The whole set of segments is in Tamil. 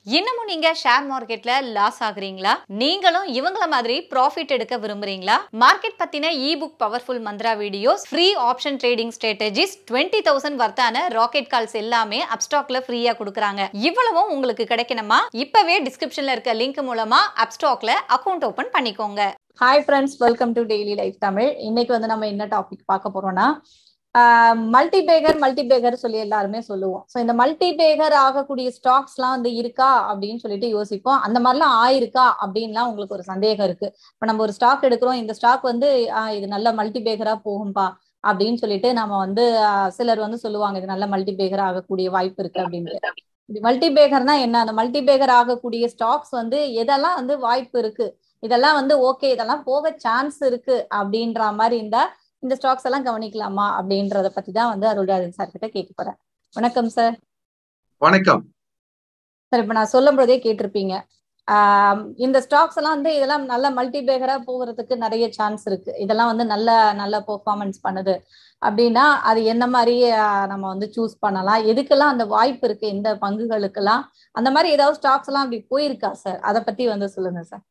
இன்னமும் நீங்க ஷேர் மார்க்கெட்ல லாஸ் ஆகுறீங்களா நீங்களும் இவங்கள மாதிரி ப்ராஃபிட் எடுக்க விரும்புறீங்களா மார்க்கெட் பத்தின e book powerful mantra videos free option trading strategies twenty thousand வர்த்தான ராக்கெட் கால்ஸ் எல்லாமே அப்ஸ்டாக்ல ஃப்ரீயா கொடுக்குறாங்க இவ்வளவும் உங்களுக்கு கிடைக்கணுமா இப்பவே டிஸ்கிரிப்ஷன்ல இருக்க லிங்க் மூலமா அப்ஸ்டாக்ல அக்கௌண்ட் ஓபன் பண்ணிக்கோங்க hi friends welcome to daily life Tamil இன்னைக்கு வந்து நம்ம என்ன டாபிக் பார்க்க போறோம்னா மல்டி பேகர் மல்டி பேகர் சொல்லி எல்லாருமே சொல்லுவோம் ஸோ இந்த மல்டி பேகர் ஆகக்கூடிய ஸ்டாக்ஸ்லாம் வந்து இருக்கா அப்படின்னு சொல்லிட்டு யோசிப்போம் அந்த மாதிரிலாம் ஆயிருக்கா அப்படின்லாம் உங்களுக்கு ஒரு சந்தேகம் இருக்கு இப்போ நம்ம ஒரு ஸ்டாக் எடுக்கிறோம் இந்த ஸ்டாக் வந்து ஆஹ் இது நல்ல மல்டி பேகரா போகும்பா அப்படின்னு சொல்லிட்டு நம்ம வந்து ஆஹ் சிலர் வந்து சொல்லுவாங்க இது நல்ல மல்டி பேகர் ஆகக்கூடிய வாய்ப்பு இருக்கு அப்படின்ட்டு இது மல்டி பேகர்னா என்ன அந்த மல்டி பேகர் ஆகக்கூடிய ஸ்டாக்ஸ் வந்து எதெல்லாம் வந்து வாய்ப்பு இருக்கு இதெல்லாம் வந்து ஓகே இதெல்லாம் போக சான்ஸ் இருக்கு அப்படின்ற மாதிரி இருந்தா இந்த ஸ்டாக்ஸ் எல்லாம் கவனிக்கலாமா அப்படின்றத பத்தி தான் வந்து அருள்ராஜன் சார் கிட்ட கேட்க போறேன் வணக்கம் சார் வணக்கம் சார் இப்ப நான் சொல்லும் போதே கேட்டிருப்பீங்க ஆஹ் இந்த ஸ்டாக்ஸ் எல்லாம் வந்து இதெல்லாம் நல்ல மல்டி பேகரா போகிறதுக்கு நிறைய சான்ஸ் இருக்கு இதெல்லாம் வந்து நல்ல நல்ல பெர்ஃபார்மன்ஸ் பண்ணுது அப்படின்னா அது என்ன மாதிரி ஆஹ் நம்ம வந்து சூஸ் பண்ணலாம் எதுக்கெல்லாம் அந்த வாய்ப்பு இருக்கு எந்த பங்குகளுக்கெல்லாம் அந்த மாதிரி ஏதாவது ஸ்டாக்ஸ் எல்லாம் அப்படி போயிருக்கா சார் அதை பத்தி வந்து சொல்லுங்க சார்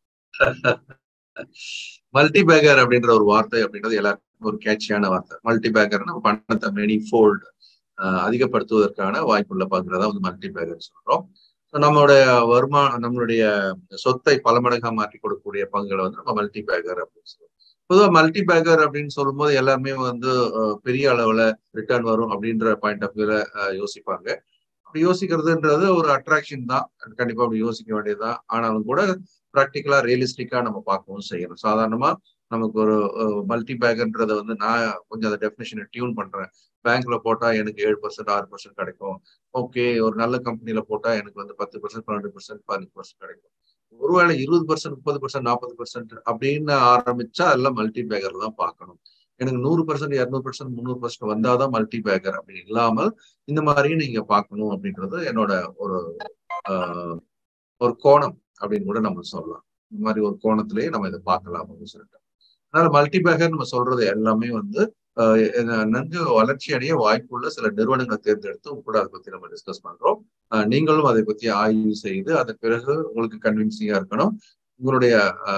மல்டி பேக்கர் அப்படின்ற ஒரு வார்த்தை அப்படின்றது எல்லாருக்கும் ஒரு கேட்சியான வார்த்தை மல்டி பேக்கர் நம்ம பணத்தை மெனி ஃபோல்டு அதிகப்படுத்துவதற்கான வாய்ப்புள்ள பங்குறதா வந்து மல்டி பேக்கர் சொல்றோம் நம்மளுடைய வருமானம் நம்மளுடைய சொத்தை பல மடங்கா மாற்றி கொடுக்கக்கூடிய பங்குகளை வந்து நம்ம மல்டி பேக்கர் அப்படின்னு சொல்லுவோம் பொதுவாக மல்டி பேக்கர் அப்படின்னு சொல்லும்போது எல்லாருமே வந்து பெரிய அளவுல ரிட்டர்ன் வரும் அப்படின்ற பாயிண்ட் ஆஃப் வியூல யோசிப்பாங்க அப்படி யோசிக்கிறதுன்றது ஒரு அட்ராக்ஷன் தான் கண்டிப்பா அப்படி யோசிக்க வேண்டியதுதான் ஆனாலும் கூட ப்ராக்டிக்கலா ரியலிஸ்டிக்கா நம்ம பார்க்கவும் செய்யணும் சாதாரணமா நமக்கு ஒரு மல்டி பேக்ன்றதை வந்து நான் கொஞ்சம் அந்த டெஃபினேஷனை டியூன் பண்றேன் பேங்க்ல போட்டா எனக்கு ஏழு பர்சன்ட் ஆறு பர்சன்ட் கிடைக்கும் ஓகே ஒரு நல்ல கம்பெனில போட்டா எனக்கு வந்து பத்து பர்சன்ட் பன்னெண்டு பர்சன்ட் பதினஞ்சு பர்சன்ட் கிடைக்கும் ஒருவேளை இருபது பர்சன்ட் முப்பது பர்சன்ட் நாற்பது பர்சன்ட் அப்படின்னு ஆரம்பிச்சா எல்லாம் மல்டி பேக்கர் தான் பார்க்கணும் எனக்கு நூறு பர்சன்ட் இரநூறு பர்சன்ட் முந்நூறு பர்சன்ட் வந்தாதான் மல்டி பேக்கர் அப்படி இல்லாமல் இந்த மாதிரியும் நீங்க பார்க்கணும் அப்படின்றது என்னோட ஒரு ஒரு கோணம் அப்படின்னு கூட நம்ம சொல்லலாம் இந்த மாதிரி ஒரு கோணத்திலேயே நம்ம இதை பார்க்கலாம் அப்படின்னு சொல்லிட்டு அதனால மல்டி பேக்கர் நம்ம சொல்றது எல்லாமே வந்து நன்கு வளர்ச்சி அடைய வாய்ப்புள்ள சில நிறுவனங்களை தேர்ந்தெடுத்து கூட அதை பத்தி நம்ம டிஸ்கஸ் பண்றோம் நீங்களும் அதை பத்தி ஆய்வு செய்து அதன் பிறகு உங்களுக்கு கன்வின்சிங்கா இருக்கணும் உங்களுடைய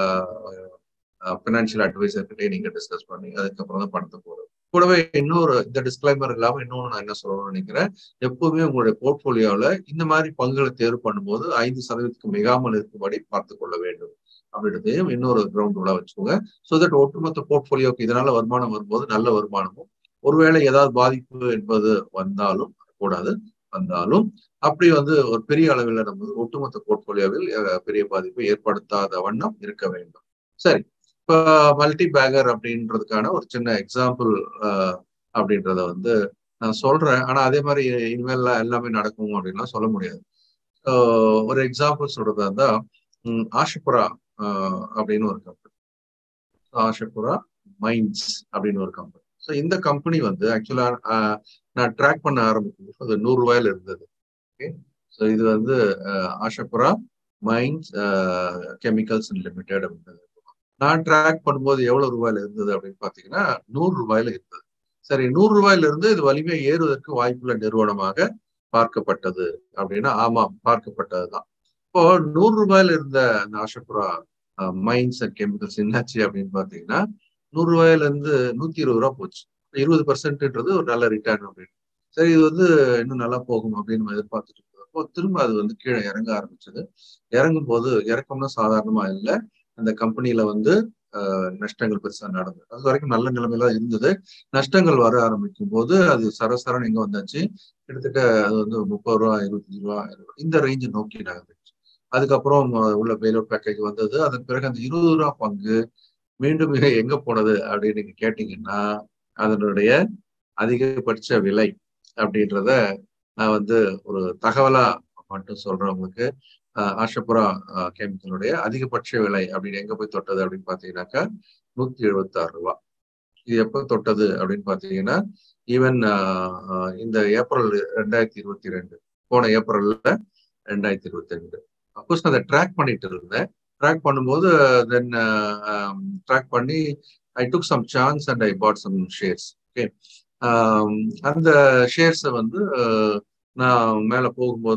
பினான்சியல் அட்வைசர்கிட்டே நீங்க டிஸ்கஸ் பண்ணி அதுக்கப்புறம் தான் பணத்தை போடுறது கூடவே இன்னொரு இந்த டிஸ்கிளைமர் இல்லாம இன்னொன்று நான் என்ன சொல்லணும்னு நினைக்கிறேன் எப்பவுமே உங்களுடைய போர்ட்போலியோல இந்த மாதிரி பங்குகளை தேர்வு பண்ணும்போது ஐந்து சதவீதத்துக்கு மிகாமல் இருக்கும்படி பார்த்து கொள்ள வேண்டும் அப்படின்றதையும் இன்னொரு கிரவுண்ட் உள்ள வச்சுக்கோங்க ஸோ தட் ஒட்டுமொத்த போர்ட்போலியோக்கு இதனால வருமானம் வரும்போது நல்ல வருமானமும் ஒருவேளை ஏதாவது பாதிப்பு என்பது வந்தாலும் கூடாது வந்தாலும் அப்படி வந்து ஒரு பெரிய அளவில் நம்ம ஒட்டுமொத்த போர்ட்போலியோவில் பெரிய பாதிப்பை ஏற்படுத்தாத வண்ணம் இருக்க வேண்டும் சரி இப்போ மல்டி பேக்கர் அப்படின்றதுக்கான ஒரு சின்ன எக்ஸாம்பிள் அப்படின்றத வந்து நான் சொல்றேன் ஆனா அதே மாதிரி இனிமேல் எல்லாமே நடக்கும் அப்படின்லாம் சொல்ல முடியாது ஒரு எக்ஸாம்பிள் சொல்றதா இருந்தா ஆஷிபுரா அப்படின்னு ஒரு கம்பெனி ஆஷிபுரா மைன்ஸ் அப்படின்னு ஒரு கம்பெனி ஸோ இந்த கம்பெனி வந்து ஆக்சுவலா நான் ட்ராக் பண்ண ஆரம்பிக்கும் அது நூறு ரூபாயில இருந்தது ஓகே ஸோ இது வந்து ஆஷபுரா மைன்ஸ் கெமிக்கல்ஸ் லிமிடெட் அப்படின்றது நான் ட்ராக் பண்ணும்போது எவ்வளவு ரூபாயில இருந்தது அப்படின்னு பாத்தீங்கன்னா நூறு ரூபாயில இருந்தது சரி நூறு ரூபாயில இருந்து இது வலிமை ஏறுவதற்கு வாய்ப்புள்ள நிறுவனமாக பார்க்கப்பட்டது அப்படின்னா ஆமாம் பார்க்கப்பட்டதுதான் இப்போ நூறு ரூபாயில இருந்த அந்த ஆஷபுரா மைன்ஸ் அண்ட் கெமிக்கல்ஸ் என்னாச்சு அப்படின்னு பாத்தீங்கன்னா நூறு ரூபாயில இருந்து நூத்தி இருபது ரூபா போச்சு இருபது பர்சன்ட்ன்றது ஒரு நல்ல ரிட்டர்ன் அப்படின்னு சரி இது வந்து இன்னும் நல்லா போகும் அப்படின்னு நம்ம எதிர்பார்த்துட்டு இருக்கிறப்போ திரும்ப அது வந்து கீழே இறங்க ஆரம்பிச்சது இறங்கும் போது இறக்கம்னா சாதாரணமா இல்லை அந்த கம்பெனியில வந்து நஷ்டங்கள் பெருசா நடந்தது அது வரைக்கும் நல்ல நிலைமையில இருந்தது நஷ்டங்கள் வர ஆரம்பிக்கும் போது அது சரசரன் எங்க வந்தாச்சு கிட்டத்தட்ட அது வந்து முப்பது ரூபா இருபத்தஞ்சு ரூபா இந்த ரேஞ்சு நோக்கி நகர்ந்துச்சு அதுக்கப்புறம் உள்ள பெயிலவுட் பேக்கேஜ் வந்தது அதன் பிறகு அந்த இருபது ரூபா பங்கு மீண்டும் எங்க போனது அப்படின்னு நீங்க கேட்டீங்கன்னா அதனுடைய அதிகபட்ச விலை அப்படின்றத நான் வந்து ஒரு தகவலா மட்டும் சொல்றேன் உங்களுக்கு ஆஷபுரா கெமிக்கலுடைய அதிகபட்ச விலை அப்படின்னு எங்க போய் தொட்டது அப்படின்னு பாத்தீங்கன்னாக்கா நூத்தி எழுபத்தி ஆறு ரூபா இது எப்ப தொட்டது அப்படின்னு பாத்தீங்கன்னா ஈவன் இந்த ஏப்ரல் ரெண்டாயிரத்தி இருபத்தி ரெண்டு போன ஏப்ரல்ல ரெண்டாயிரத்தி இருபத்தி ரெண்டு அப்கோர்ஸ் நான் அதை ட்ராக் பண்ணிட்டு இருந்தேன் ட்ராக் பண்ணும்போது தென் ட்ராக் பண்ணி I took some chance and I bought some shares okay அந்த ஷேர்ஸை வந்து நான் மேலே போகும்போது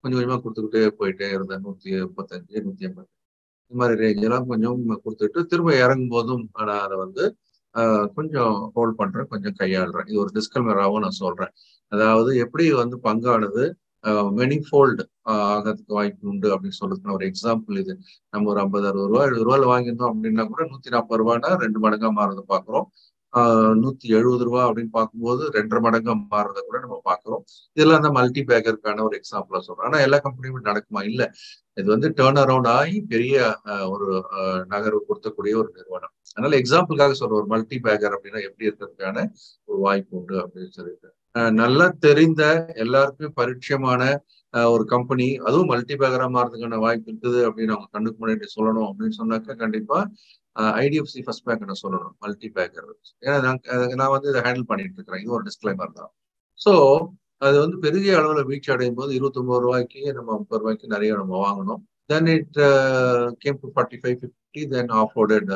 கொஞ்சம் கொஞ்சமா கொடுத்துக்கிட்டே போயிட்டே இருந்தேன் நூத்தி முப்பத்தஞ்சு நூத்தி எண்பது இந்த மாதிரி ரேஞ்ச் எல்லாம் கொஞ்சம் கொடுத்துட்டு திரும்ப இறங்கும் போதும் நான் அதை வந்து கொஞ்சம் ஹோல்ட் பண்றேன் கொஞ்சம் கையாளுறேன் இது ஒரு டிஸ்கல்மராகவும் நான் சொல்றேன் அதாவது எப்படி வந்து பங்கானது மெனி ஃபோல்டு ஆகிறதுக்கு வாய்ப்பு உண்டு அப்படின்னு சொல்றதுக்கு ஒரு எக்ஸாம்பிள் இது நம்ம ஒரு ஐம்பது அறுபது ரூபா எழுபது ரூபாயில வாங்கியிருந்தோம் அப்படின்னா கூட நூத்தி நாற்பது ரூபான்னா ரெண்டு மடங்கா மாறதை பாக்குறோம் நூத்தி எழுபது ரூபா அப்படின்னு பார்க்கும்போது ரெண்டரை மடங்கா மாறதை கூட நம்ம பாக்குறோம் இதெல்லாம் அந்த மல்டி பேக்கருக்கான ஒரு எக்ஸாம்பிளா சொல்றோம் ஆனா எல்லா கம்பெனியுமே நடக்குமா இல்ல இது வந்து டேர்ன் அரவுண்ட் ஆகி பெரிய ஒரு நகர்வு கொடுத்தக்கூடிய ஒரு நிறுவனம் அதனால எக்ஸாம்பிளுக்காக சொல்ற ஒரு மல்டி பேக்கர் அப்படின்னா எப்படி இருக்கிறதுக்கான ஒரு வாய்ப்பு உண்டு அப்படின்னு சொல்லிட்டு நல்லா தெரிந்த எல்லாருக்குமே பரிட்சயமான ஒரு கம்பெனி அதுவும் மல்டி பேக்கரா மாறதுக்கான வாய்ப்பு இருக்குது அப்படின்னு அவங்க கண்ணுக்கு முன்னாடி சொல்லணும் அப்படின்னு சொன்னாக்கா கண்டிப்பா ஐடிஎஃப்சி ஃபர்ஸ்ட் பேங்க் நான் சொல்லணும் மல்டி பேக்கர் ஏன்னா நான் வந்து இதை ஹேண்டில் பண்ணிட்டு இருக்கிறேன் இது ஒரு டிஸ்கிளைமர் தான் ஸோ அது வந்து பெரிய அளவில் வீழ்ச்சி அடையும் போது இருபத்தி ஒன்பது ரூபாய்க்கு நம்ம முப்பது ரூபாய்க்கு நிறைய நம்ம வாங்கணும் then it came to forty five fifty then off roaded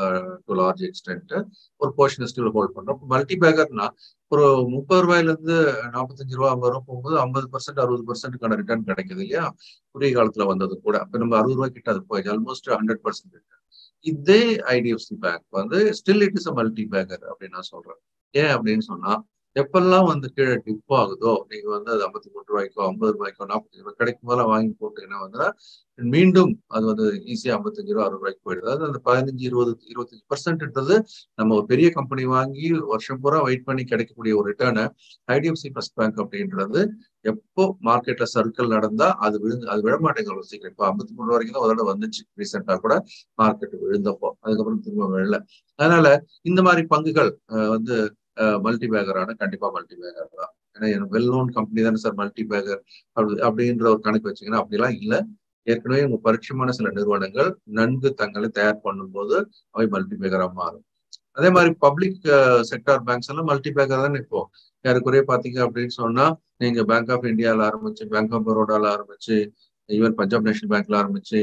to large extent ஒரு போர்ஷன் ஸ்டில் ஹோல்ட் பண்றோம் மல்டி பேக்கர்னா ஒரு முப்பது ரூபாயில இருந்து நாற்பத்தஞ்சு ரூபா ஐம்பது ரூபா போகும்போது ஐம்பது பர்சன்ட் அறுபது பர்சன்ட்டுக்கான ரிட்டர்ன் கிடைக்குது இல்லையா குறுகிய காலத்துல வந்தது கூட அப்ப நம்ம அறுபது ரூபாய் கிட்ட அது போயிடுச்சு ஆல்மோஸ்ட் ஹண்ட்ரட் பர்சன்ட் ரிட்டர்ன் இதே ஐடிஎஃப்சி பேங்க் வந்து still it is a multi bagger அப்படின்னு நான் சொல்றேன் ஏன் அப்படின்னு சொன்னா எப்பெல்லாம் வந்து கீழே டிப் ஆகுதோ நீங்க வந்து அது ஐம்பத்தி மூணு ரூபாய்க்கோ ஐம்பது ரூபாய்க்கோ நாற்பத்தஞ்சு ரூபாய் கிடைக்கும் போதெல்லாம் வாங்கி போட்டீங்கன்னா வந்து மீண்டும் அது வந்து ஈஸியா ஐம்பத்தஞ்சு ரூபா அறுபது ரூபாய்க்கு போயிடுது அதாவது அந்த பதினஞ்சு இருபது இருபத்தஞ்சு பர்சன்ட்ன்றது நம்ம ஒரு பெரிய கம்பெனி வாங்கி வருஷம் பூரா வெயிட் பண்ணி கிடைக்கக்கூடிய ஒரு ரிட்டர்னை ஐடிஎஃப்சி ஃபர்ஸ்ட் பேங்க் அப்படின்றது எப்போ மார்க்கெட்ல சர்க்கிள் நடந்தா அது விழுந்து அது விழமாட்டேங்க அவ்வளவு சீக்கிரம் இப்போ ஐம்பத்தி மூணு வரைக்கும் தான் ஒரு வந்துச்சு ரீசெண்டா கூட மார்க்கெட் விழுந்தப்போ அதுக்கப்புறம் திரும்ப விழல அதனால இந்த மாதிரி பங்குகள் வந்து மல்டி பேக்கரான கண்டிப்பா மல்டி பேக்கர் தான் ஏன்னா வெல் நோன் கம்பெனி தானே சார் மல்டி பேக்கர் அப்படி அப்படின்ற ஒரு கணக்கு வச்சீங்கன்னா அப்படிலாம் இல்லை ஏற்கனவே உங்க பரிட்சயமான சில நிறுவனங்கள் நன்கு தங்களை தயார் பண்ணும்போது அவை மல்டி பேக்கரா மாறும் அதே மாதிரி பப்ளிக் செக்டார் பேங்க்ஸ் எல்லாம் மல்டி பேக்கர் தானே இப்போ யாருக்குறைய பாத்தீங்க அப்படின்னு சொன்னா நீங்க பேங்க் ஆஃப் இந்தியால ஆரம்பிச்சு பேங்க் ஆஃப் பரோடால ஆரம்பிச்சு ஈவன் பஞ்சாப் நேஷனல் பேங்க்ல ஆரம்பிச்சு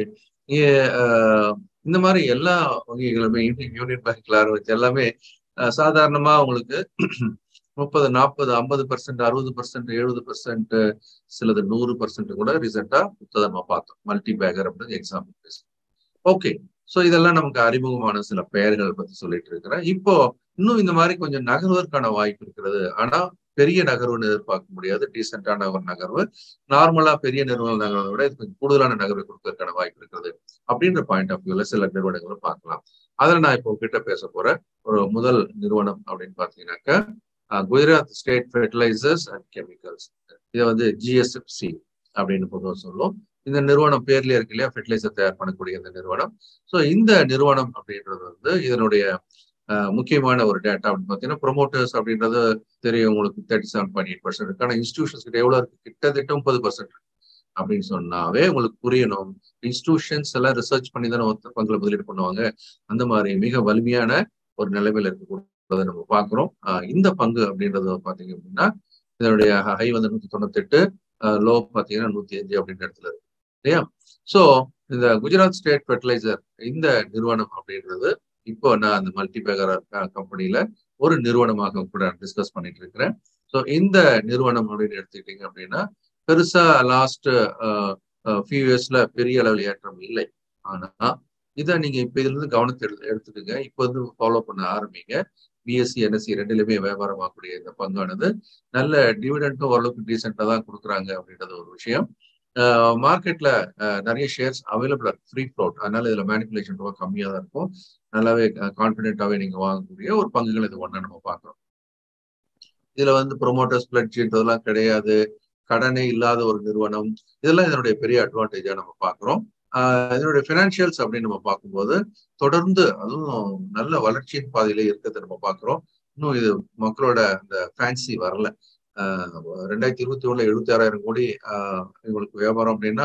இந்த மாதிரி எல்லா வங்கிகளுமே யூனியன் பேங்க்ல ஆரம்பிச்சு எல்லாமே சாதாரணமா உங்களுக்கு முப்பது நாற்பது ஐம்பது பர்சன்ட் அறுபது பர்சன்ட் எழுபது பர்சன்ட் சிலது நூறு பர்சன்ட் கூட ரீசெண்டா புத்தகமா பார்த்தோம் மல்டி பேக்கர் அப்படின்னு எக்ஸாம்பிள் பேச ஓகே ஸோ இதெல்லாம் நமக்கு அறிமுகமான சில பெயர்கள் பத்தி சொல்லிட்டு இருக்கிறேன் இப்போ இன்னும் இந்த மாதிரி கொஞ்சம் நகர்வதற்கான வாய்ப்பு இருக்கிறது ஆனா பெரிய நகர்வுன்னு எதிர்பார்க்க முடியாது டீசென்டான ஒரு நகர்வு நார்மலா பெரிய நிறுவன நகர்வை விட இது கொஞ்சம் கூடுதலான நகர்வை கொடுக்கறதுக்கான வாய்ப்பு இருக்கிறது அப்படின்ற பாயிண்ட் ஆஃப் வியூல சில நிறுவனங்களும் பார்க்கலாம் அதுல நான் இப்போ கிட்ட பேச போற ஒரு முதல் நிறுவனம் அப்படின்னு பாத்தீங்கன்னாக்கா Gujarat State Fertilizers and Chemicals இதை வந்து ஜிஎஸ்எஃப்சி அப்படின்னு பொதுவாக சொல்லும் இந்த நிறுவனம் பேர்லயே இருக்கு இல்லையா ஃபெர்டிலைசர் தயார் பண்ணக்கூடிய இந்த நிறுவனம் ஸோ இந்த நிறுவனம் அப்படின்றது வந்து இதனுடைய முக்கியமான ஒரு டேட்டா அப்படின்னு பார்த்தீங்கன்னா ப்ரொமோட்டர்ஸ் அப்படின்றது தெரியும் உங்களுக்கு thirty seven point eight percent இருக்கு ஆனால் இன்ஸ்டியூஷன்ஸ் கிட்ட எவ்வளோ இருக்கு கிட்டத்தட்ட முப்பது பர்சன்ட் அப்படின்னு சொன்னாவே உங்களுக்கு புரியணும் இன்ஸ்டிடியூஷன்ஸ் எல்லாம் ரிசர்ச் பண்ணி தானே பங்குல முதலீடு பண்ணுவாங்க அந்த மாதிரி மிக வலிமையான ஒரு நிலைமையில இருக்கக்கூடாது நம்ம பாக்குறோம் இந்த பங்கு அப்படின்றது பாத்தீங்க அப்படின்னா இதனுடைய ஹை வந்து நூத்தி தொண்ணூத்தி எட்டு லோ பாத்தீங்கன்னா நூத்தி அஞ்சு அப்படின்ற இடத்துல இருக்கு இல்லையா சோ இந்த குஜராத் ஸ்டேட் ஃபெர்டிலைசர் இந்த நிறுவனம் அப்படின்றது இப்போ நான் அந்த மல்டி பேக்கர் கம்பெனில ஒரு நிறுவனமாக கூட டிஸ்கஸ் பண்ணிட்டு இருக்கிறேன் ஸோ இந்த நிறுவனம் அப்படின்னு எடுத்துக்கிட்டீங்க அப்படின்னா பெருசா லாஸ்ட் ஃபியூ இயர்ஸ்ல பெரிய அளவில் ஏற்றம் இல்லை ஆனா இதை நீங்க இப்ப இதுல இருந்து கவனத்தை எடுத்து எடுத்துக்கோங்க இப்போ வந்து ஃபாலோ பண்ண ஆரம்பிங்க பிஎஸ்சி என்எஸ்சி ரெண்டுலயுமே வியாபாரமாகக்கூடிய இந்த பங்கானது நல்ல டிவிடெண்டும் ஓரளவுக்கு டீசெண்டா தான் கொடுக்குறாங்க அப்படின்றது ஒரு விஷயம் மார்க்கெட்ல நிறைய ஷேர்ஸ் அவைலபிள் ஃப்ரீ ஃப்ளோட் அதனால இதுல மேனிப்புலேஷன் ரொம்ப கம்மியா தான் இருக்கும் நல்லாவே கான்பிடென்டாவே நீங்க வாங்கக்கூடிய ஒரு பங்குகள் இது ஒண்ணா நம்ம பார்க்கிறோம் இதுல வந்து ப்ரொமோட்டர்ஸ் பிளட்ஜின்றதெல்லாம் கிடையாது கடனே இல்லாத ஒரு நிறுவனம் இதெல்லாம் இதனுடைய பெரிய அட்வான்டேஜா நம்ம பார்க்கிறோம் இதனுடைய பினான்சியல்ஸ் அப்படின்னு நம்ம பார்க்கும்போது தொடர்ந்து அதுவும் நல்ல வளர்ச்சியின் பாதையில இருக்கிறத நம்ம பார்க்கிறோம் இன்னும் இது மக்களோட அந்த ஃபேன்சி வரல ரெண்டாயிரத்தி இருபத்தி ஒண்ணுல எழுபத்தி ஆறாயிரம் கோடி இவங்களுக்கு வியாபாரம் அப்படின்னா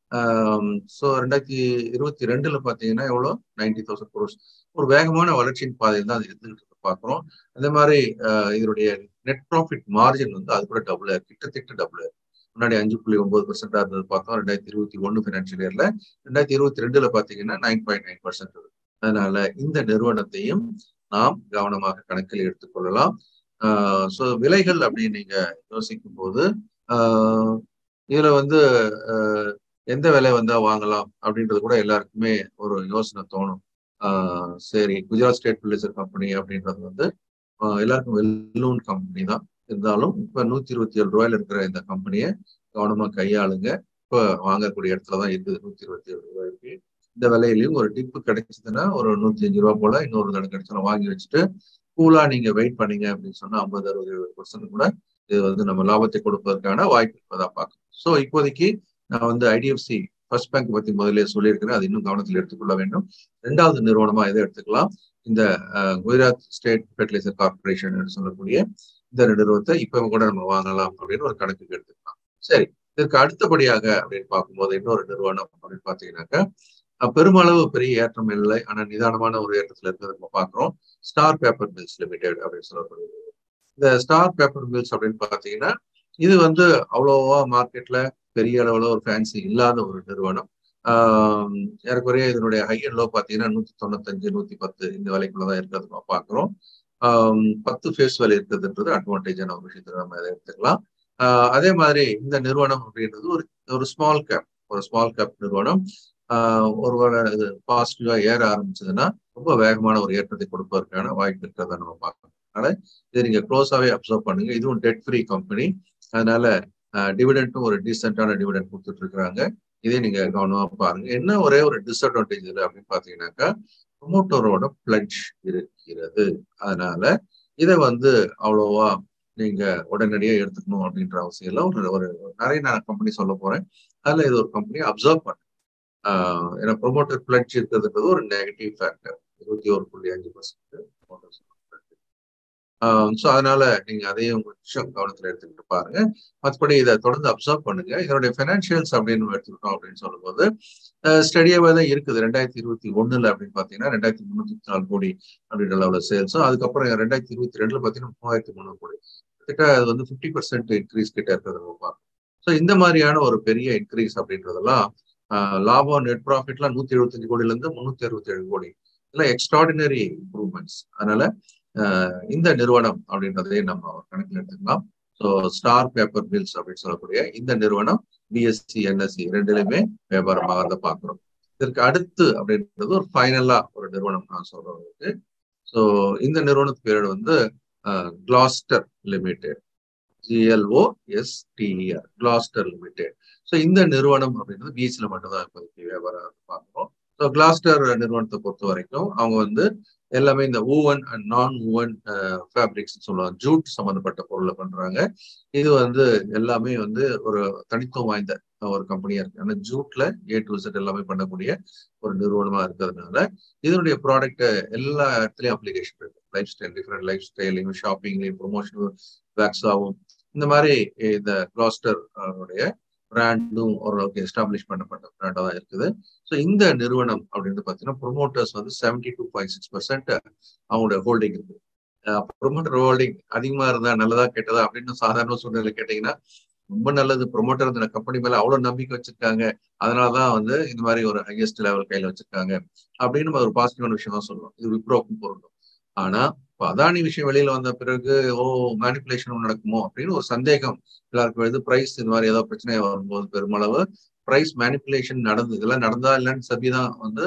ஸோ ரெண்டாயிரத்தி இருபத்தி ரெண்டுல பாத்தீங்கன்னா எவ்வளோ நைன்டி தௌசண்ட் குரோஸ் ஒரு வேகமான வளர்ச்சியின் பாதையில் தான் அது இருந்துகிட்டு பார்க்குறோம் அதே மாதிரி இதனுடைய நெட் ப்ராஃபிட் மார்ஜின் வந்து அது கூட டபுள் கிட்டத்தட்ட டபுள் முன்னாடி அஞ்சு புள்ளி ஒன்பது பர்சன்டா இருந்தது பார்த்தோம் ரெண்டாயிரத்தி இருபத்தி ஒன்னு பினான்சியல் இயர்ல ரெண்டாயிரத்தி இருபத்தி ரெண்டுல பாத்தீங்கன்னா நைன் பாயிண்ட் நைன் பர்சன்ட் அதனால இந்த நிறுவனத்தையும் நாம் கவனமாக கணக்கில் எடுத்துக்கொள்ளலாம் ஸோ விலைகள் அப்படின்னு நீங்க யோசிக்கும் போது இதுல வந்து எந்த விலை வந்தா வாங்கலாம் அப்படின்றது கூட எல்லாருக்குமே ஒரு யோசனை தோணும் சரி குஜராத் ஸ்டேட் பில்டர்ஸ் கம்பெனி அப்படின்றது வந்து எல்லாருக்கும் வெல்லூன் கம்பெனி தான் இருந்தாலும் இப்ப நூத்தி இருபத்தி ஏழு ரூபாயில இருக்கிற இந்த கம்பெனியை கவனமா கையாளுங்க இப்ப வாங்கக்கூடிய இடத்துல தான் இருக்குது நூத்தி இருபத்தி ஏழு ரூபாய்க்கு இந்த விலையிலயும் ஒரு டிப்பு கிடைச்சதுன்னா ஒரு நூத்தி அஞ்சு ரூபா போல இன்னொரு தடவை கிடைச்சாலும் வாங்கி வச்சுட்டு கூலா நீங்க வெயிட் பண்ணீங்க அப்படின்னு சொன்னா ஐம்பது அறுபது எழுபது பர்சன்ட் கூட இது வந்து நம்ம லாபத்தை கொடுப்பதற்கான வாய்ப்பு இருப்பதா பார்க்கணும் ஸோ இப்போதைக்கு நான் வந்து ஐடிஎஃப்சி ஃபர்ஸ்ட் பேங்க் பத்தி முதல்ல சொல்லியிருக்கிறேன் அது இன்னும் கவனத்தில் எடுத்துக்கொள்ள வேண்டும் ரெண்டாவது நிறுவனமா எதை எடுத்துக்கலாம் இந்த குஜராத் ஸ்டேட் ஃபெர்டிலைசர் கார்பரேஷன் என்று சொல்லக்கூடிய இந்த நிறுவனத்தை இப்ப கூட நம்ம வாங்கலாம் அப்படின்னு ஒரு கணக்குக்கு எடுத்துக்கலாம் சரி இதற்கு அடுத்தபடியாக அப்படின்னு பார்க்கும்போது இன்னொரு நிறுவனம் அப்படின்னு பாத்தீங்கன்னாக்கா பெருமளவு பெரிய ஏற்றம் இல்லை ஆனா நிதானமான ஒரு ஏற்றத்துல இருக்கிறத நம்ம பாக்குறோம் ஸ்டார் பேப்பர் மில்ஸ் லிமிடெட் அப்படின்னு சொல்லப்படுகிறது இந்த ஸ்டார் பேப்பர் மில்ஸ் அப்படின்னு பாத்தீங்கன்னா இது வந்து அவ்வளோவா மார்க்கெட்ல பெரிய அளவுல ஒரு ஃபேன்சி இல்லாத ஒரு நிறுவனம் ஆஹ் ஏறக்குறைய இதனுடைய ஹை அண்ட் லோ பாத்தீங்கன்னா நூத்தி தொண்ணூத்தஞ்சு நூத்தி பத்து இந்த விலைக்குள்ளதான் இருக்கிறது நம்ம பாக்குறோம் ஆஹ் பத்து ஃபேஸ் வேலை இருக்கிறதுன்றது அட்வான்டேஜான ஒரு விஷயத்துல நம்ம அதை எடுத்துக்கலாம் ஆஹ் அதே மாதிரி இந்த நிறுவனம் அப்படின்றது ஒரு ஒரு ஸ்மால் கேப் ஒரு ஸ்மால் கேப் நிறுவனம் ஆஹ் ஒருவேளை இது பாசிட்டிவா ஏற ஆரம்பிச்சதுன்னா ரொம்ப வேகமான ஒரு ஏற்றத்தை கொடுப்பதற்கான வாய்ப்பு இருக்கிறத நம்ம பார்க்கணும் அதனால இதை நீங்க க்ளோஸாவே அப்சர்வ் பண்ணுங்க இதுவும் டெட் ஃப்ரீ கம்பெனி அதனால டிவிடெண்டும் ஒரு டீசென்டான டிவிடெண்ட் கொடுத்துட்டு இருக்கிறாங்க இதே நீங்க கவனமா பாருங்க என்ன ஒரே ஒரு டிஸ்அட்வான்டேஜ் இல்லை அப்படின்னு பாத்தீங்கன்னாக்கா ப்ரொமோட்டரோட பிளட்ஜ் இருக்கிறது அதனால இதை வந்து அவ்வளோவா நீங்க உடனடியாக எடுத்துக்கணும் அப்படின்ற அவசியம் இல்லை ஒரு ஒரு நிறைய நான் கம்பெனி சொல்ல போறேன் அதுல இது ஒரு கம்பெனி அப்சர்வ் பண்ணு ஆஹ் ஏன்னா ப்ரொமோட்டர் பிளட்ஜ் இருக்கிறதுன்றது ஒரு நெகட்டிவ் ஃபேக்டர் இருபத்தி ஒரு புள்ளி அஞ்சு பர்சன்ட் ஸோ அதனால நீங்க அதையும் கொஞ்சம் கவனத்துல எடுத்துக்கிட்டு பாருங்க மற்றபடி இதை தொடர்ந்து அப்சர்வ் பண்ணுங்க இதனுடைய ஃபைனான்சியல்ஸ் அப்படின்னு எடுத்துக்கிட்டோம் அப்படின்னு சொல்லும்போது ஸ்டடியாவே தான் இருக்குது ரெண்டாயிரத்தி இருபத்தி ஒண்ணுல அப்படின்னு பாத்தீங்கன்னா ரெண்டாயிரத்தி முன்னூத்தி நாலு கோடி அப்படின்ற லெவலில் சேல்ஸும் அதுக்கப்புறம் ரெண்டாயிரத்தி இருபத்தி ரெண்டுல பாத்தீங்கன்னா மூவாயிரத்தி முந்நூறு கோடி கிட்ட அது வந்து ஃபிஃப்டி பர்சன்ட் இன்க்ரீஸ் கிட்ட இருக்கிறத நம்ம பார்க்கணும் ஸோ இந்த மாதிரியான ஒரு பெரிய இன்க்ரீஸ் அப்படின்றதெல்லாம் லாபம் நெட் ப்ராஃபிட்லாம் நூத்தி எழுபத்தஞ்சு கோடியில இருந்து முன்னூத்தி அறுபத்தி ஏழு கோடி இதெல்லாம் எக்ஸ்ட்ராடினரி இம்ப்ரூவ்மெண்ட்ஸ் அதனால இந்த நிறுவனம் அப்படின்றதையும் நம்ம கணக்கில் எடுத்துக்கலாம் ஸோ ஸ்டார் பேப்பர் மில்ஸ் அப்படின்னு சொல்லக்கூடிய இந்த நிறுவனம் பிஎஸ்சி என்எஸ்சி ரெண்டுலையுமே வியாபாரமாக பார்க்குறோம் இதற்கு அடுத்து அப்படின்றது ஒரு ஃபைனலா ஒரு நிறுவனம் நான் சொல்றவங்களுக்கு ஸோ இந்த நிறுவனத்து பேர் வந்து Gloster limited G L O S T R Gloster limited so இந்த நிறுவனம் அப்படின்றது பீச்ல மட்டும் தான் இப்போதைக்கு வியாபாரம் பார்க்குறோம் ஸோ கிளாஸ்டர் நிறுவனத்தை பொறுத்த வரைக்கும் அவங்க வந்து எல்லாமே இந்த ஊவன் அண்ட் நான் ஊவன் ஃபேப்ரிக்ஸ் சொல்லுவாங்க ஜூட் சம்மந்தப்பட்ட பொருளை பண்றாங்க இது வந்து எல்லாமே வந்து ஒரு தனித்துவம் வாய்ந்த ஒரு கம்பெனியா இருக்கு ஆனா ஜூட்ல ஏ டு செட் எல்லாமே பண்ணக்கூடிய ஒரு நிறுவனமா இருக்கிறதுனால இதனுடைய ப்ராடக்ட் எல்லா இடத்துலயும் அப்ளிகேஷன் இருக்கு லைஃப் ஸ்டைல் டிஃப்ரெண்ட் லைஃப் ஸ்டைலையும் ஷாப்பிங்லையும் ப்ரொமோஷனல் வேக்ஸாவும் இந்த மாதிரி இந்த கிளாஸ்டர் உடைய பிராண்டும் ஓரளவுக்கு எஸ்டாப்ளிஷ் பண்ணப்பட்ட பிராண்டாக தான் இருக்குது ஸோ இந்த நிறுவனம் அப்படின்னு பார்த்தீங்கன்னா ப்ரொமோட்டர்ஸ் வந்து seventy two point six percent அவங்களோட ஹோல்டிங் இருக்கு ப்ரொமோட்டர் ஹோல்டிங் அதிகமா இருந்தா நல்லதா கெட்டதா அப்படின்னு சாதாரண சூழ்நிலை கேட்டீங்கன்னா ரொம்ப நல்லது ப்ரொமோட்டர் இந்த கம்பெனி மேல அவ்வளவு நம்பிக்கை வச்சிருக்காங்க அதனாலதான் வந்து இந்த மாதிரி ஒரு ஹையஸ்ட் லெவல் கையில வச்சிருக்காங்க அப்படின்னு நம்ம ஒரு பாசிட்டிவான விஷயம் தான் சொல்லுவோம் இது விப்ரோக்கும் பொருளும் ஆனா இப்போ அதானி விஷயம் வெளியில வந்த பிறகு ஓ மேனிப்புலேஷன் நடக்குமோ அப்படின்னு ஒரு சந்தேகம் எல்லாருக்கும் எழுது பிரைஸ் இந்த மாதிரி ஏதாவது பிரச்சனை வரும்போது பெருமளவு பிரைஸ் மேனிப்புலேஷன் நடந்தது இதெல்லாம் நடந்தா இல்லைன்னு சபி தான் வந்து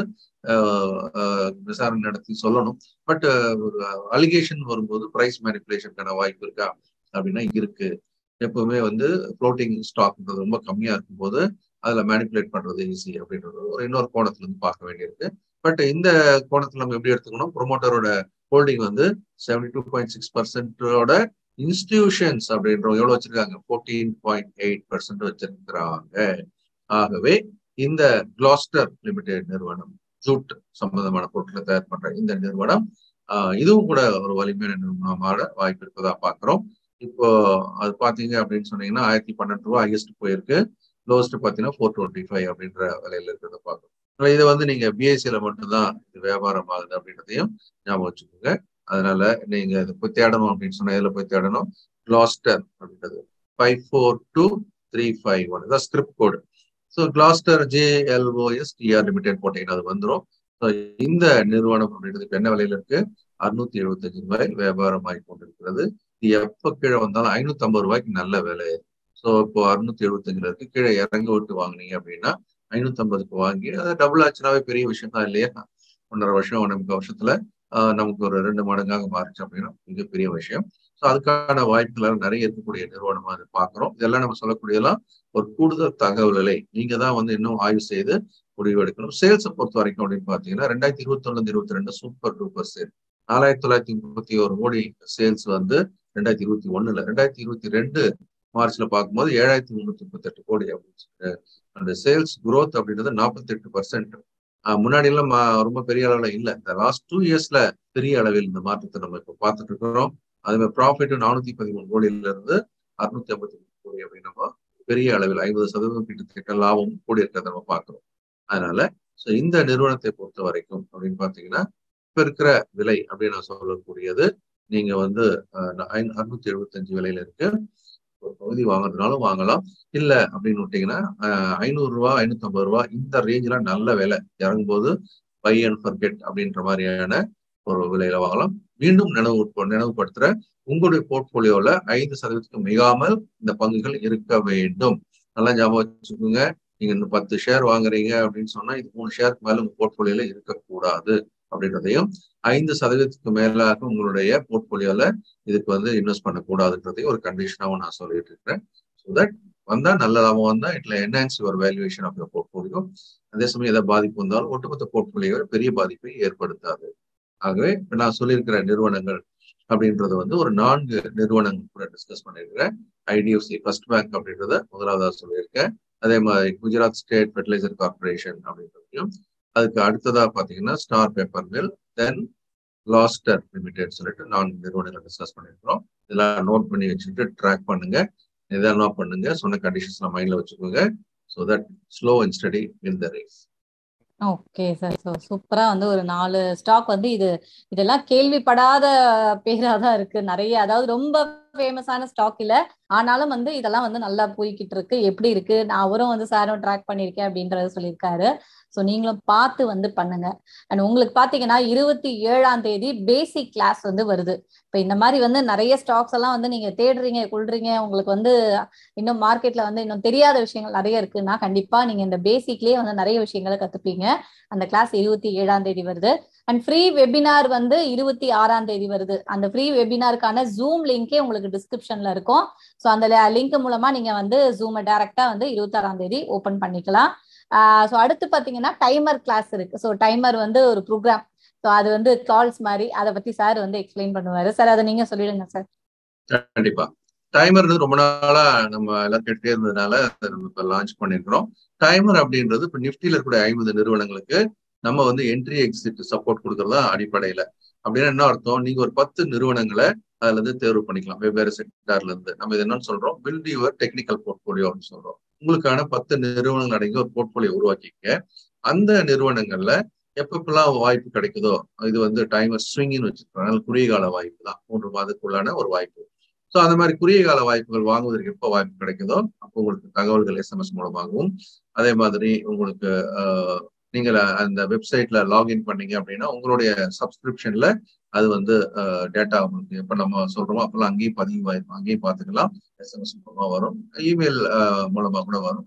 விசாரணை நடத்தி சொல்லணும் பட் ஒரு அலிகேஷன் வரும்போது பிரைஸ் மேனிப்புலேஷனுக்கான வாய்ப்பு இருக்கா அப்படின்னா இருக்கு எப்பவுமே வந்து ஃப்ளோட்டிங் ஸ்டாக்ன்றது ரொம்ப கம்மியா இருக்கும்போது அதுல மேனிப்புலேட் பண்றது ஈஸி அப்படின்றது ஒரு இன்னொரு கோணத்துல இருந்து பார்க்க வேண்டியிருக்கு பட் இந்த கோணத்துல நம்ம எப்படி எடுத்துக்கணும் ப்ரொமோட்டரோட ஹோல்டிங் வந்து செவன்டி டூ பாயிண்ட் சிக்ஸ் பர்சன்டோட இன்ஸ்டிடியூஷன்ஸ் அப்படின்றவங்க எவ்வளவு வச்சிருக்காங்க ஃபோர்டீன் பாயிண்ட் எயிட் பர்சன்ட் வச்சிருக்கிறாங்க ஆகவே இந்த கிளாஸ்டர் லிமிடெட் நிறுவனம் ஜூட் சம்பந்தமான பொருட்களை தயார் பண்ற இந்த நிறுவனம் இதுவும் கூட ஒரு வலிமையான நிறுவனமான வாய்ப்பு இருப்பதா பாக்குறோம் இப்போ அது பாத்தீங்க அப்படின்னு சொன்னீங்கன்னா ஆயிரத்தி பன்னெண்டு ரூபா ஹையஸ்ட் போயிருக்கு லோவஸ்ட் பாத்தீங்கன்னா ஃபோர் டுவெண்ட்டி ஃபைவ் அப்படின்ற விலையில இருக்கிறத பார்க்கணும் இதை வந்து நீங்க பிஎஸ்சியில மட்டும்தான் இது வியாபாரம் ஆகுது அப்படின்றதையும் ஞாபகம் வச்சுக்கோங்க அதனால நீங்க இதை போய் தேடணும் அப்படின்னு சொன்னா இதுல போய் தேடணும் கிளாஸ்டர் அப்படின்றது five four two three five one இதான் script code so Gloster J L O S T R limited போட்டீங்கன்னா அது வந்துடும் ஸோ இந்த நிறுவனம் அப்படின்றது என்ன விலையில இருக்கு அறுநூத்தி எழுபத்தஞ்சு ரூபாய் வியாபாரம் ஆகி கொண்டிருக்கிறது இது எப்ப கீழே வந்தாலும் ஐநூத்தி ஐம்பது ரூபாய்க்கு நல்ல விலை ஸோ ஸோ இப்போ அறுநூத்தி எழுபத்தஞ்சுல இருக்கு கீழே இறங்க விட்டு வாங்குனீங்க அப்படின்னா ஐநூத்தி ஐம்பதுக்கு வாங்கி அது டபுள் ஆச்சுனாவே பெரிய விஷயம் தான் இல்லையா ஒன்றரை வருஷம் ஒன்றரை வருஷத்துல நமக்கு ஒரு ரெண்டு மடங்காக மாறிச்சு அப்படின்னா மிகப்பெரிய விஷயம் ஸோ அதுக்கான வாய்ப்புகள் நிறைய இருக்கக்கூடிய நிறுவனமா அது பாக்குறோம் இதெல்லாம் நம்ம சொல்லக்கூடியதெல்லாம் ஒரு கூடுதல் தகவல்களை நீங்க தான் வந்து இன்னும் ஆய்வு செய்து முடிவு எடுக்கணும் சேல்ஸை பொறுத்த வரைக்கும் அப்படின்னு பாத்தீங்கன்னா ரெண்டாயிரத்தி இருபத்தி ஒண்ணு இருபத்தி ரெண்டு சூப்பர் டூப்பர் சேல் நாலாயிரத்தி தொள்ளாயிரத்தி முப்பத்தி ஒரு கோடி சேல்ஸ் வந்து ரெண்டாயிரத்தி இருபத்தி ஒண்ணுல ரெண்டாயிரத்தி இருபத்தி ரெண்டு மார்ச்ல பார்க்கும்போது ஏழாயிரத்தி முன்னூத்தி முப்பத்தி எட்டு கோடி அப்படின்னு சொல்லிட்டு அந்த சேல்ஸ் குரோத் அப்படின்றது நாற்பத்தி எட்டு பர்சன்ட் முன்னாடி எல்லாம் ரொம்ப பெரிய அளவுல இல்ல இந்த லாஸ்ட் டூ இயர்ஸ்ல பெரிய அளவில் இந்த மாற்றத்தை நம்ம இப்ப பார்த்துட்டு இருக்கிறோம் அதே மாதிரி ப்ராஃபிட் நானூத்தி பதிமூணு கோடியில இருந்து அறுநூத்தி ஐம்பத்தி மூணு கோடி அப்படின்னு நம்ம பெரிய அளவில் ஐம்பது சதவீதம் கிட்டத்தட்ட லாபம் கூடி இருக்கிறத நம்ம பார்க்கிறோம் அதனால ஸோ இந்த நிறுவனத்தை பொறுத்த வரைக்கும் அப்படின்னு பாத்தீங்கன்னா இப்ப இருக்கிற விலை அப்படின்னு நான் சொல்லக்கூடியது நீங்க வந்து அறுநூத்தி எழுபத்தஞ்சு விலையில இருக்கு ஒரு பகுதி வாங்குறதுனாலும் வாங்கலாம் இல்ல அப்படின்னு விட்டீங்கன்னா ஐநூறு ரூபா ஐநூத்தி ஐம்பது ரூபா இந்த ரேஞ்சில நல்ல விலை இறங்கும் போது பை அண்ட் ஃபர்கெட் அப்படின்ற மாதிரியான ஒரு விலையில வாங்கலாம் மீண்டும் நினைவு நினைவுபடுத்துற உங்களுடைய போர்ட்போலியோல ஐந்து சதவீதத்துக்கு மிகாமல் இந்த பங்குகள் இருக்க வேண்டும் நல்லா ஞாபகம் வச்சுக்கோங்க நீங்க இந்த பத்து ஷேர் வாங்குறீங்க அப்படின்னு சொன்னா இது மூணு ஷேருக்கு மேல உங்க போர்ட்போலியோல இருக்கக்கூடாது அப்படின்றதையும் ஐந்து சதவீதத்துக்கு மேலாக உங்களுடைய போர்ட்போலியோல இதுக்கு வந்து இன்வெஸ்ட் பண்ணக்கூடாதுன்றதையும் ஒரு கண்டிஷனாகவும் நான் சொல்லிட்டு இருக்கிறேன் ஸோ தட் வந்தா நல்ல லாபம் வந்தா இட்ல enhance your valuation of your portfolio அதே சமயம் எதாவது பாதிப்பு வந்தாலும் ஒட்டுமொத்த போர்ட்போலியோ பெரிய பாதிப்பை ஏற்படுத்தாது ஆகவே இப்ப நான் சொல்லியிருக்கிற நிறுவனங்கள் அப்படின்றது வந்து ஒரு நான்கு நிறுவனங்கள் கூட டிஸ்கஸ் பண்ணியிருக்கிறேன் ஐடிஎஃப்சி ஃபர்ஸ்ட் பேங்க் அப்படின்றத முதலாவதாக சொல்லியிருக்கேன் அதே மாதிரி குஜராத் ஸ்டேட் ஃபெர்டிலைசர் கார்பரேஷன் அப்படின்றதையும் அதுக்கு அடுத்ததா பாத்தீங்கன்னா ஸ்டார் பேப்பர் மில் தென் லாஸ்டர் லிமிடெட் சொல்லிட்டு நான்கு நிறுவனங்கள் டிஸ்கஸ் பண்ணியிருக்கிறோம் இதெல்லாம் நோட் பண்ணி வச்சுட்டு ட்ராக் பண்ணுங்க இதெல்லாம் பண்ணுங்க சொன்ன கண்டிஷன்ஸ் மைண்ட்ல வச்சுக்கோங்க so that slow and steady in the race okay sir so சூப்பரா வந்து ஒரு நாலு ஸ்டாக் வந்து இது இதெல்லாம் கேள்விப்படாத பேரா தான் இருக்கு நிறைய அதாவது ரொம்ப ஃபேமஸான ஸ்டாக் இல்ல ஆனாலும் வந்து இதெல்லாம் வந்து நல்லா போய்கிட்டு இருக்கு எப்படி இருக்கு நான் அவரும் வந்து சாரும் ட்ராக் பண்ணியிருக்கேன் அப்படின்றத சொல்லியிருக்காரு ஸோ நீங்களும் பார்த்து வந்து பண்ணுங்க அண்ட் உங்களுக்கு பாத்தீங்கன்னா இருபத்தி ஏழாம் தேதி பேசிக் கிளாஸ் வந்து வருது இப்போ இந்த மாதிரி வந்து நிறைய ஸ்டாக்ஸ் எல்லாம் வந்து நீங்க தேடுறீங்க கொள்றீங்க உங்களுக்கு வந்து இன்னும் மார்க்கெட்ல வந்து இன்னும் தெரியாத விஷயங்கள் நிறைய இருக்குன்னா கண்டிப்பா நீங்க இந்த பேசிக்லயே வந்து நிறைய விஷயங்களை கத்துப்பீங்க அந்த கிளாஸ் இருபத்தி ஏழாம் தேதி வருது அண்ட் ஃப்ரீ வெபினார் வந்து இருபத்தி ஆறாம் தேதி வருது அந்த ஃப்ரீ வெபினாருக்கான ஜூம் லிங்கே உங்களுக்கு டிஸ்கிரிப்ஷன்ல இருக்கும் ஸோ அந்த லிங்க் மூலமா நீங்க வந்து ஜூமை டைரக்டா வந்து இருபத்தாறாம் தேதி ஓபன் பண்ணிக்கலாம் ஸோ அடுத்து பாத்தீங்கன்னா டைமர் கிளாஸ் இருக்கு ஸோ டைமர் வந்து ஒரு ப்ரோக்ராம் ஸோ அது வந்து கால்ஸ் மாதிரி அதை பத்தி சார் வந்து எக்ஸ்பிளைன் பண்ணுவாரு சார் அதை நீங்க சொல்லிடுங்க சார் கண்டிப்பா டைமர் ரொம்ப நாளா நம்ம எல்லாம் கேட்டே இருந்ததுனால நம்ம இப்ப லான்ச் பண்ணிருக்கிறோம் டைமர் அப்படின்றது இப்ப நிப்டில இருக்கக்கூடிய ஐம்பது நிறுவனங்களுக்கு நம்ம வந்து என்ட்ரி எக்ஸிட் சப்போர்ட் கொடுக்கறதா அடிப்படையில அப்படின்னா என்ன அர்த்தம் நீங்க ஒரு பத்து நிறுவனங்களை அதுல இருந்து தேர்வு பண்ணிக்கலாம் வெவ்வேறு செக்டார்ல இருந்து நம்ம இது என்னன்னு சொல்றோம் பில்ட் யுவர் டெக்னிக்கல் போர்ட்போலியோன்னு சொல்றோம் உங்களுக்கான பத்து நிறுவனங்கள் அடங்கி ஒரு போர்ட்போலியோ உருவாக்கிக்க அந்த நிறுவனங்கள்ல எப்பப்பெல்லாம் வாய்ப்பு கிடைக்குதோ இது வந்து டைமர் ஸ்விங்னு வச்சிருக்கோம் குறுகிய கால வாய்ப்பு தான் மூன்று மாதத்துக்குள்ளான ஒரு வாய்ப்பு ஸோ அந்த மாதிரி குறுகிய கால வாய்ப்புகள் வாங்குவதற்கு எப்போ வாய்ப்பு கிடைக்குதோ அப்போ உங்களுக்கு தகவல்கள் எஸ்எம்எஸ் மூலமாகவும் அதே மாதிரி உங்களுக்கு நீங்கள் அந்த வெப்சைட்ல லாகின் பண்ணீங்க அப்படின்னா உங்களுடைய சப்ஸ்கிரிப்ஷன்ல அது வந்து டேட்டா உங்களுக்கு எப்போ நம்ம சொல்றோமோ அப்பெல்லாம் அங்கேயும் பதிவாயிருக்கும் அங்கேயும் பார்த்துக்கலாம் எஸ்எம்எஸ் மூலமா வரும் இமெயில் மூலமா கூட வரும்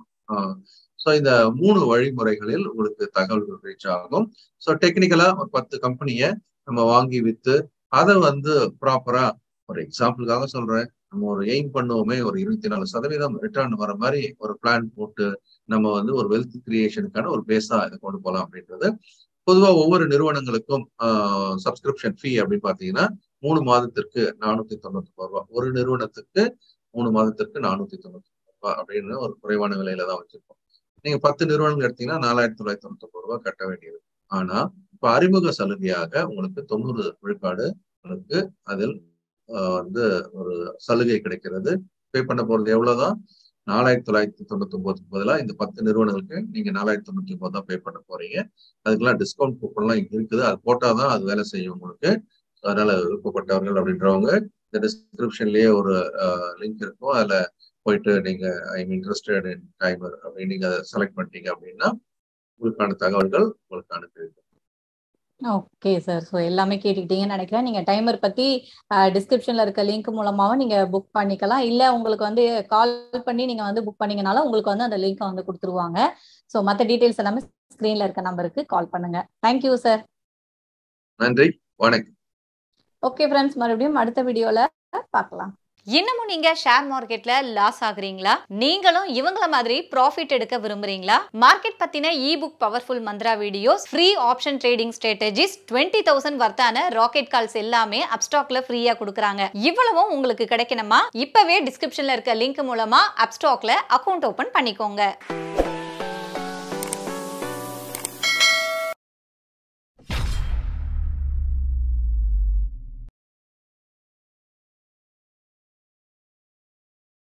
ஸோ இந்த மூணு வழிமுறைகளில் உங்களுக்கு தகவல்கள் ரீச் ஆகும் ஸோ டெக்னிக்கலா ஒரு பத்து கம்பெனியை நம்ம வாங்கி வித்து அதை வந்து ப்ராப்பரா ஒரு எக்ஸாம்பிளுக்காக சொல்றேன் நம்ம ஒரு எய்ம் பண்ணுவோமே ஒரு இருபத்தி நாலு சதவீதம் ரிட்டர்ன் வர மாதிரி ஒரு பிளான் போட்டு நம்ம வந்து ஒரு வெல்த் கிரியேஷனுக்கான ஒரு பேஸா இதை கொண்டு போகலாம் அப்படின்றது பொதுவா ஒவ்வொரு நிறுவனங்களுக்கும் சப்ஸ்கிரிப்ஷன் ஃபீ அப்படின்னு பாத்தீங்கன்னா மூணு மாதத்திற்கு நானூத்தி தொண்ணூத்தி ரூபா ஒரு நிறுவனத்துக்கு மூணு மாதத்திற்கு நானூத்தி தொண்ணூத்தி ரூபா அப்படின்னு ஒரு குறைவான விலையில தான் வச்சிருக்கோம் நீங்க பத்து நிறுவனங்கள் எடுத்தீங்கன்னா நாலாயிரத்தி தொள்ளாயிரத்தி தொண்ணூத்தி ரூபா கட்ட வேண்டியது ஆனா இப்ப அறிமுக சலுகையாக உங்களுக்கு தொண்ணூறு விழுக்காடு உங்களுக்கு அதில் வந்து ஒரு சலுகை கிடைக்கிறது பே பண்ண போறது எவ்வளவுதான் நாலாயிரத்தி தொள்ளாயிரத்தி தொண்ணூத்தி ஒன்பதுக்கு பதிலாக இந்த பத்து நிறுவனங்களுக்கு நீங்க நாலாயிரத்தி தொண்ணூத்தி ஒன்பது தான் பே பண்ண போறீங்க அதுக்கெல்லாம் டிஸ்கவுண்ட் கூப்பன்லாம் இருக்குது அது போட்டாதான் அது வேலை செய்யும் உங்களுக்கு அதனால விருப்பப்பட்டவர்கள் அப்படின்றவங்க இந்த டிஸ்கிரிப்ஷன்லயே ஒரு லிங்க் இருக்கும் அதுல போயிட்டு நீங்க I am interested in timer அப்படின்னு நீங்க அதை செலக்ட் பண்ணிட்டீங்க அப்படின்னா உங்களுக்கான தகவல்கள் உங்களுக்கு அனுப்பி ஓகே சார் ஸோ எல்லாமே கேட்டுக்கிட்டீங்கன்னு நினைக்கிறேன் நீங்க டைமர் பத்தி டிஸ்கிரிப்ஷன்ல இருக்க லிங்க் மூலமாவும் நீங்க புக் பண்ணிக்கலாம் இல்ல உங்களுக்கு வந்து கால் பண்ணி நீங்க வந்து புக் பண்ணீங்கனாலும் உங்களுக்கு வந்து அந்த லிங்க் வந்து கொடுத்துருவாங்க ஸோ மற்ற டீடைல்ஸ் எல்லாமே ஸ்க்ரீன்ல இருக்க நம்பருக்கு கால் பண்ணுங்க தேங்க்யூ சார் நன்றி வணக்கம் ஓகே ஃப்ரெண்ட்ஸ் மறுபடியும் அடுத்த வீடியோல பார்க்கலாம் இன்னமும் நீங்க ஷேர் மார்க்கெட்ல லாஸ் ஆகுறீங்களா நீங்களும் இவங்கள மாதிரி ப்ராஃபிட் எடுக்க விரும்புறீங்களா மார்க்கெட் பத்தின e book powerful mantra videos free option trading strategies twenty thousand வர்த்தான ராக்கெட் கால்ஸ் எல்லாமே அப்ஸ்டாக்ல ஃப்ரீயா கொடுக்குறாங்க இவ்வளவும் உங்களுக்கு கிடைக்கணுமா இப்பவே டிஸ்கிரிப்ஷன்ல இருக்க லிங்க் மூலமா அப்ஸ்டாக்ல அக்கௌண்ட் ஓபன் பண்ணிக்கோங்க